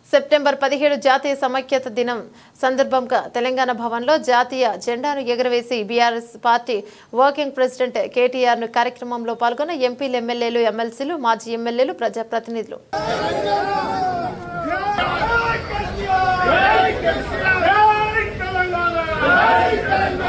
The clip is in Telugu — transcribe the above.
సెప్టెంబర్ పదిహేడు జాతీయ సమైక్యత దినం సందర్భంగా తెలంగాణ భవన్లో జాతీయ జెండాను ఎగురవేసి BRS party working president KTR ను కార్యక్రమంలో పాల్గొన్న ఎంపీలు ఎమ్మెల్యేలు ఎమ్మెల్సీలు మాజీ ఎమ్మెల్యేలు ప్రజాప్రతినిధులు జై తెలంగాణ